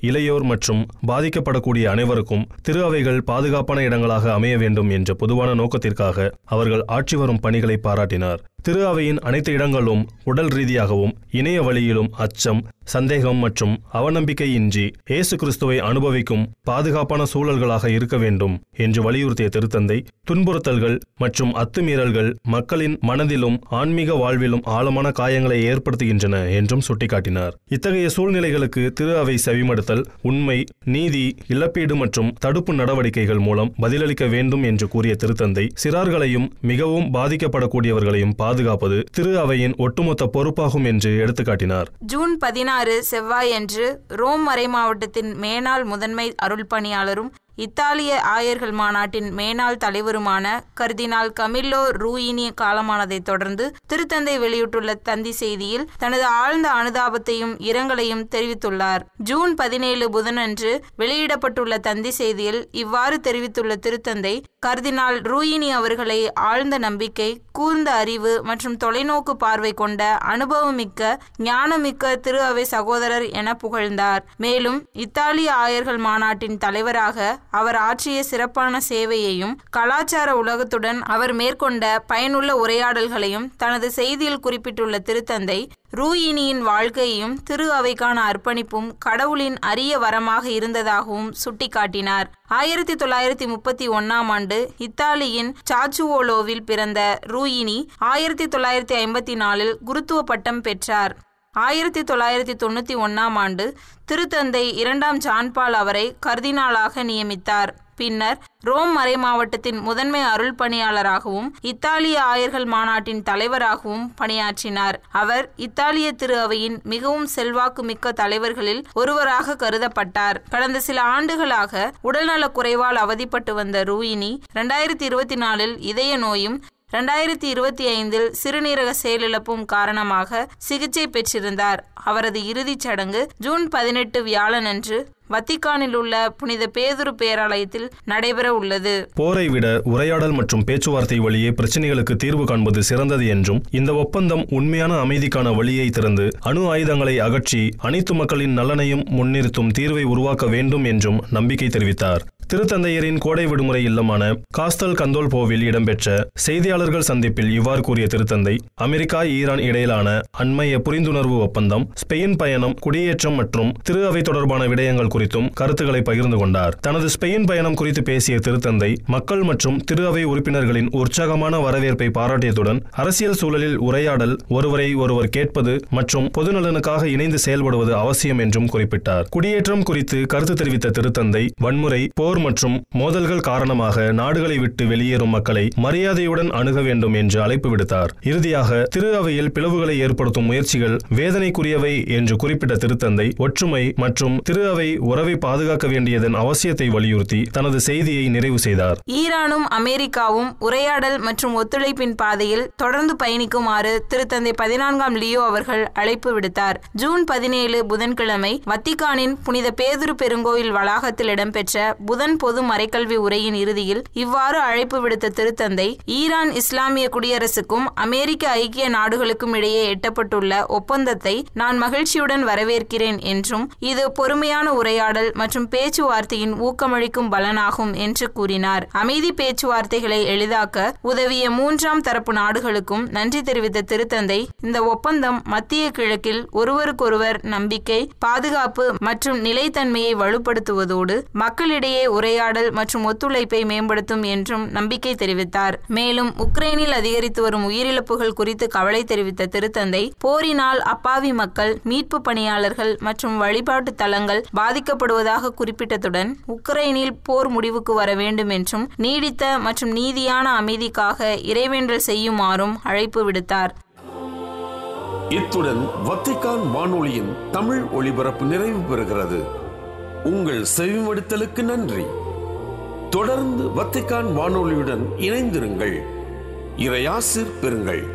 இளையோர் மற்றும் பாதிக்கப்படக்கூடிய அனைவருக்கும் திரு அவைகள் பாதுகாப்பான இடங்களாக அமைய வேண்டும் என்ற பொதுவான நோக்கத்திற்காக அவர்கள் ஆட்சி வரும் பணிகளை பாராட்டினார் திரு அவையின் அனைத்து இடங்களும் உடல் ரீதியாகவும் இணைய வழியிலும் அச்சம் சந்தேகம் மற்றும் அவநம்பிக்கையின்றி இயேசு கிறிஸ்துவை அனுபவிக்கும் பாதுகாப்பான சூழல்களாக இருக்க வேண்டும் என்று வலியுறுத்திய திருத்தந்தை துன்புறுத்தல்கள் மற்றும் அத்துமீறல்கள் மக்களின் மனதிலும் ஆன்மீக வாழ்விலும் ஆழமான காயங்களை ஏற்படுத்துகின்றன என்றும் சுட்டிக்காட்டினார் இத்தகைய சூழ்நிலைகளுக்கு திரு அவை செவிமடுத்தல் உண்மை நீதி இழப்பீடு மற்றும் தடுப்பு நடவடிக்கைகள் மூலம் பதிலளிக்க வேண்டும் என்று கூறிய திருத்தந்தை சிறார்களையும் மிகவும் பாதிக்கப்படக்கூடியவர்களையும் பாதுகாப்பது திரு அவையின் ஒட்டுமொத்த பொறுப்பாகும் என்று எடுத்துக்காட்டினார் ஜூன் பதினாறு செவ்வாயன்று ரோம் மறைமாவட்டத்தின் மேனாள் முதன்மை அருள் பணியாளரும் இத்தாலிய ஆயர்கள் மாநாட்டின் மேனாள் தலைவருமான கர்தினால் கமில்லோ ரூயினி காலமானதைத் தொடர்ந்து திருத்தந்தை வெளியிட்டுள்ள தந்தி செய்தியில் தனது ஆழ்ந்த அனுதாபத்தையும் இரங்கலையும் தெரிவித்துள்ளார் ஜூன் பதினேழு புதனன்று வெளியிடப்பட்டுள்ள தந்தி செய்தியில் இவ்வாறு தெரிவித்துள்ள திருத்தந்தை கர்தினால் ரூயினி அவர்களை ஆழ்ந்த நம்பிக்கை கூர்ந்த அறிவு மற்றும் தொலைநோக்கு பார்வை கொண்ட அனுபவமிக்க ஞானமிக்க திரு அவை சகோதரர் என புகழ்ந்தார் மேலும் இத்தாலிய ஆயர்கள் மாநாட்டின் தலைவராக அவர் ஆற்றிய சிறப்பான சேவையையும் கலாச்சார உலகத்துடன் அவர் மேற்கொண்ட பயனுள்ள உரையாடல்களையும் தனது செய்தியில் குறிப்பிட்டுள்ள திருத்தந்தை ரூயினியின் வாழ்க்கையும் திரு அவைக்கான அர்ப்பணிப்பும் கடவுளின் அரிய வரமாக இருந்ததாகவும் சுட்டிக்காட்டினார் ஆயிரத்தி தொள்ளாயிரத்தி முப்பத்தி ஒன்னாம் ஆண்டு இத்தாலியின் சாச்சுவோலோவில் பிறந்த ரூயினி ஆயிரத்தி தொள்ளாயிரத்தி ஐம்பத்தி நாலில் குருத்துவ பட்டம் பெற்றார் ஆயிரத்தி தொள்ளாயிரத்தி தொண்ணூற்றி ஒன்றாம் ஆண்டு திருத்தந்தை இரண்டாம் ஜான்பால் அவரை கர்தினாலாக நியமித்தார் பின்னர் ரோம் மறைமாவட்டத்தின் முதன்மை அருள் பணியாளராகவும் இத்தாலிய ஆயர்கள் மாநாட்டின் தலைவராகவும் பணியாற்றினார் அவர் இத்தாலிய திரு அவையின் மிகவும் செல்வாக்கு மிக்க தலைவர்களில் ஒருவராக கருதப்பட்டார் கடந்த சில ஆண்டுகளாக உடல்நலக் குறைவால் அவதிப்பட்டு வந்த ரூயினி இரண்டாயிரத்தி இருபத்தி நாலில் இதய நோயும் இரண்டாயிரத்தி இருபத்தி ஐந்தில் சிறுநீரக செயலிழப்பும் காரணமாக சிகிச்சை பெற்றிருந்தார் அவரது இறுதிச் சடங்கு ஜூன் பதினெட்டு வியாழனன்று வத்திக்கானில் உள்ள புனித பேதுரு பேராலயத்தில் நடைபெற உள்ளது போரை விட உரையாடல் மற்றும் பேச்சுவார்த்தை வழியே பிரச்சனைகளுக்கு தீர்வு காண்பது சிறந்தது என்றும் இந்த ஒப்பந்தம் உண்மையான அமைதிக்கான வழியை திறந்து அணு ஆயுதங்களை அகற்றி அனைத்து மக்களின் நலனையும் முன்னிறுத்தும் தீர்வை உருவாக்க வேண்டும் என்றும் நம்பிக்கை தெரிவித்தார் திருத்தந்தையரின் கோடை விடுமுறை இல்லமான காஸ்தல் கந்தோல்போவில் இடம்பெற்ற செய்தியாளர்கள் சந்திப்பில் இவ்வாறு கூறிய திருத்தந்தை அமெரிக்கா ஈரான் இடையிலான அண்மைய புரிந்துணர்வு ஒப்பந்தம் ஸ்பெயின் பயணம் குடியேற்றம் மற்றும் திரு அவை தொடர்பான விடயங்கள் குறித்தும் கருத்துக்களை பகிர்ந்து கொண்டார் தனது ஸ்பெயின் பயணம் குறித்து பேசிய திருத்தந்தை மக்கள் மற்றும் திரு அவை உறுப்பினர்களின் உற்சாகமான வரவேற்பை பாராட்டியதுடன் அரசியல் சூழலில் உரையாடல் ஒருவரை ஒருவர் கேட்பது மற்றும் பொதுநலனுக்காக இணைந்து செயல்படுவது அவசியம் என்றும் குறிப்பிட்டார் குடியேற்றம் குறித்து கருத்து தெரிவித்த திருத்தந்தை வன்முறை போர் மற்றும் மோதல்கள் காரணமாக நாடுகளை விட்டு வெளியேறும் மக்களை மரியாதையுடன் அணுக வேண்டும் என்று அழைப்பு விடுத்தார் இறுதியாக திரு அவையில் பிளவுகளை ஏற்படுத்தும் முயற்சிகள் வேதனைக்குரியவை என்று குறிப்பிட்ட திருத்தந்தை ஒற்றுமை மற்றும் திரு அவை உறவை பாதுகாக்க வேண்டியதன் அவசியத்தை வலியுறுத்தி தனது செய்தியை நிறைவு செய்தார் ஈரானும் அமெரிக்காவும் உரையாடல் மற்றும் ஒத்துழைப்பின் பாதையில் தொடர்ந்து பயணிக்குமாறு திருத்தந்தை பதினான்காம் லியோ அவர்கள் அழைப்பு விடுத்தார் ஜூன் பதினேழு புதன்கிழமை வத்திக்கானின் புனித பேதுரு பெருங்கோயில் வளாகத்தில் இடம்பெற்ற புதன் பொது மறைக்கல்வி உரையின் இறுதியில் இவ்வாறு அழைப்பு விடுத்த திருத்தந்தை ஈரான் இஸ்லாமிய குடியரசுக்கும் அமெரிக்க ஐக்கிய நாடுகளுக்கும் இடையே எட்டப்பட்டுள்ள ஒப்பந்தத்தை நான் மகிழ்ச்சியுடன் வரவேற்கிறேன் என்றும் இது பொறுமையான உரையாடல் மற்றும் பேச்சுவார்த்தையின் ஊக்கமளிக்கும் பலனாகும் என்று கூறினார் அமைதி பேச்சுவார்த்தைகளை எளிதாக்க உதவிய மூன்றாம் தரப்பு நாடுகளுக்கும் நன்றி தெரிவித்த திருத்தந்தை இந்த ஒப்பந்தம் மத்திய கிழக்கில் ஒருவருக்கொருவர் நம்பிக்கை பாதுகாப்பு மற்றும் நிலைத்தன்மையை வலுப்படுத்துவதோடு மக்களிடையே உரையாடல் மற்றும் ஒத்துழைப்பை மேம்படுத்தும் என்றும் நம்பிக்கை தெரிவித்தார் மேலும் உக்ரைனில் அதிகரித்து வரும் உயிரிழப்புகள் குறித்து கவலை தெரிவித்த திருத்தந்தை போரினால் அப்பாவி மக்கள் மீட்பு பணியாளர்கள் மற்றும் வழிபாட்டு தலங்கள் பாதிக்கப்படுவதாக குறிப்பிட்டதுடன் உக்ரைனில் போர் முடிவுக்கு வர வேண்டும் என்றும் நீடித்த மற்றும் நீதியான அமைதிக்காக இறைவேண்டல் செய்யுமாறும் அழைப்பு விடுத்தார் இத்துடன் வத்திக்கான் வானொலியின் தமிழ் ஒளிபரப்பு நிறைவு பெறுகிறது உங்கள் செவிமடுத்தலுக்கு நன்றி தொடர்ந்து வத்திக்கான் வானொலியுடன் இணைந்திருங்கள் இறையாசிர் பெறுங்கள்